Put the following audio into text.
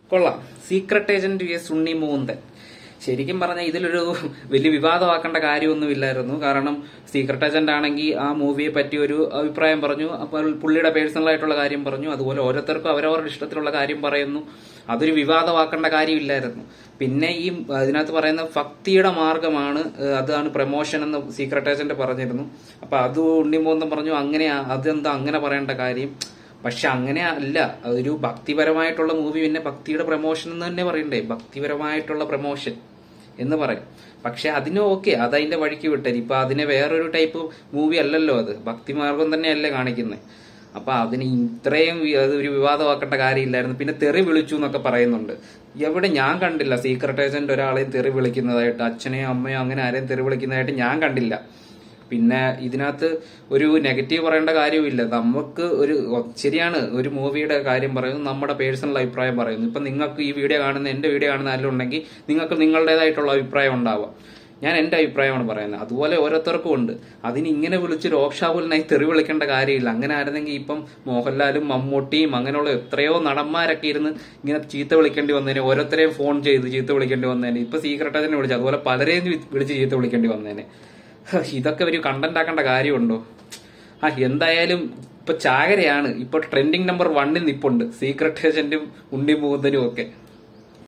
കൊള്ളാം secret agent V S Unni മൂന്തൻ ശരിക്കും പറഞ്ഞാൽ ഇതിലൊരു വലിയ വിവാദമാക്കേണ്ട കാര്യമൊന്നുമില്ലായിരുന്നു കാരണം സീക്രട്ട് ഏജന്റ് ആണെങ്കിൽ ആ മൂവിയെ പറ്റി ഒരു അഭിപ്രായം പറഞ്ഞു അപ്പോൾ പുള്ളിയുടെ പേഴ്സണൽ ആയിട്ടുള്ള കാര്യം പറഞ്ഞു അതുപോലെ ഓരോരുത്തർക്കും അവരവരുടെ ഇഷ്ടത്തിലുള്ള കാര്യം പറയുന്നു അതൊരു വിവാദമാക്കേണ്ട കാര്യമില്ലായിരുന്നു പിന്നെ ഈ അതിനകത്ത് പറയുന്ന ഭക്തിയുടെ മാർഗമാണ് ഏഹ്, അതാണ് പ്രമോഷൻ എന്ന് സീക്രട്ട് ഏജന്റ് പറഞ്ഞിരുന്നു അപ്പൊ അത് ഉണ്ണിമോന്തം പറഞ്ഞു അങ്ങനെ അതെന്താ അങ്ങനെ പറയേണ്ട കാര്യം പക്ഷെ അങ്ങനെ അല്ല അതൊരു ഭക്തിപരമായിട്ടുള്ള മൂവി പിന്നെ ഭക്തിയുടെ പ്രമോഷൻ എന്ന് തന്നെ പറയണ്ടേ ഭക്തിപരമായിട്ടുള്ള പ്രമോഷൻ എന്ന് പറയും പക്ഷെ അതിന് ഓക്കെ അത് അതിന്റെ വഴിക്ക് വിട്ടത് ഇപ്പൊ അതിനെ വേറൊരു ടൈപ്പ് മൂവി അല്ലല്ലോ അത് ഭക്തിമാർഗം തന്നെയല്ലേ കാണിക്കുന്നത് അപ്പൊ അതിന് ഇത്രയും വി- അത് ഒരു വിവാദമാക്കേണ്ട കാര്യമില്ലായിരുന്നു പിന്നെ തെറി വിളിച്ചു എന്നൊക്കെ പറയുന്നുണ്ട് എവിടെ ഞാൻ കണ്ടില്ല സീക്രട്ട് ഏജന്റ് ഒരാളെയും തെറി വിളിക്കുന്നതായിട്ട് അച്ഛനെയോ അമ്മയോ അങ്ങനെ ആരെയും തെറി വിളിക്കുന്നതായിട്ട് ഞാൻ കണ്ടില്ല പിന്നെ ഇതിനകത്ത് ഒരു നെഗറ്റീവ് പറയേണ്ട കാര്യമില്ല നമുക്ക് ഒരു ശരിയാണ് ഒരു മൂവിയുടെ കാര്യം പറയുന്നു നമ്മുടെ പേഴ്സണൽ അഭിപ്രായം പറയുന്നു ഇപ്പൊ നിങ്ങൾക്ക് ഈ വീഡിയോ കാണുന്ന എന്റെ വീഡിയോ കാണുന്ന ആരെങ്കിലും ഉണ്ടെങ്കിൽ നിങ്ങൾക്ക് നിങ്ങളുടേതായിട്ടുള്ള അഭിപ്രായം ഉണ്ടാവാം ഞാൻ എന്റെ അഭിപ്രായമാണ് പറയുന്നത് അതുപോലെ ഓരോരുത്തർക്കും ഉണ്ട് അതിന് ഇങ്ങനെ വിളിച്ച് രോക്ഷാകുലനായി തെറി വിളിക്കേണ്ട കാര്യമില്ല അങ്ങനെ ആയിരുന്നെങ്കിൽ ഇപ്പം മോഹൻലാലും മമ്മൂട്ടിയും അങ്ങനെയുള്ള എത്രയോ നടന്മാരൊക്കെ ഇരുന്ന് ഇങ്ങനെ ചീത്ത വിളിക്കേണ്ടി വന്നേനെ ഓരോരുത്തരെയും ഫോൺ ചെയ്ത് ചീത്ത വിളിക്കേണ്ടി വന്നേനെ ഇപ്പൊ സീക്രട്ട് തന്നെ വിളിച്ചു അതുപോലെ പലരെയും വി- വിളിച്ച് ചീത്ത വിളിക്കേണ്ടി വന്നേനെ ഹ, ഇതൊക്കെ ഒരു കണ്ടന്റ് ആക്കേണ്ട കാര്യമുണ്ടോ ആ എന്തായാലും ഇപ്പൊ ചാകരയാണ് ഇപ്പൊ ട്രെൻഡിങ് നമ്പർ വണ്ണിൽ നിപ്പുണ്ട് സീക്രട്ട് ഏജന്റും ഉണ്ണി മൂന്തനും ഒക്കെ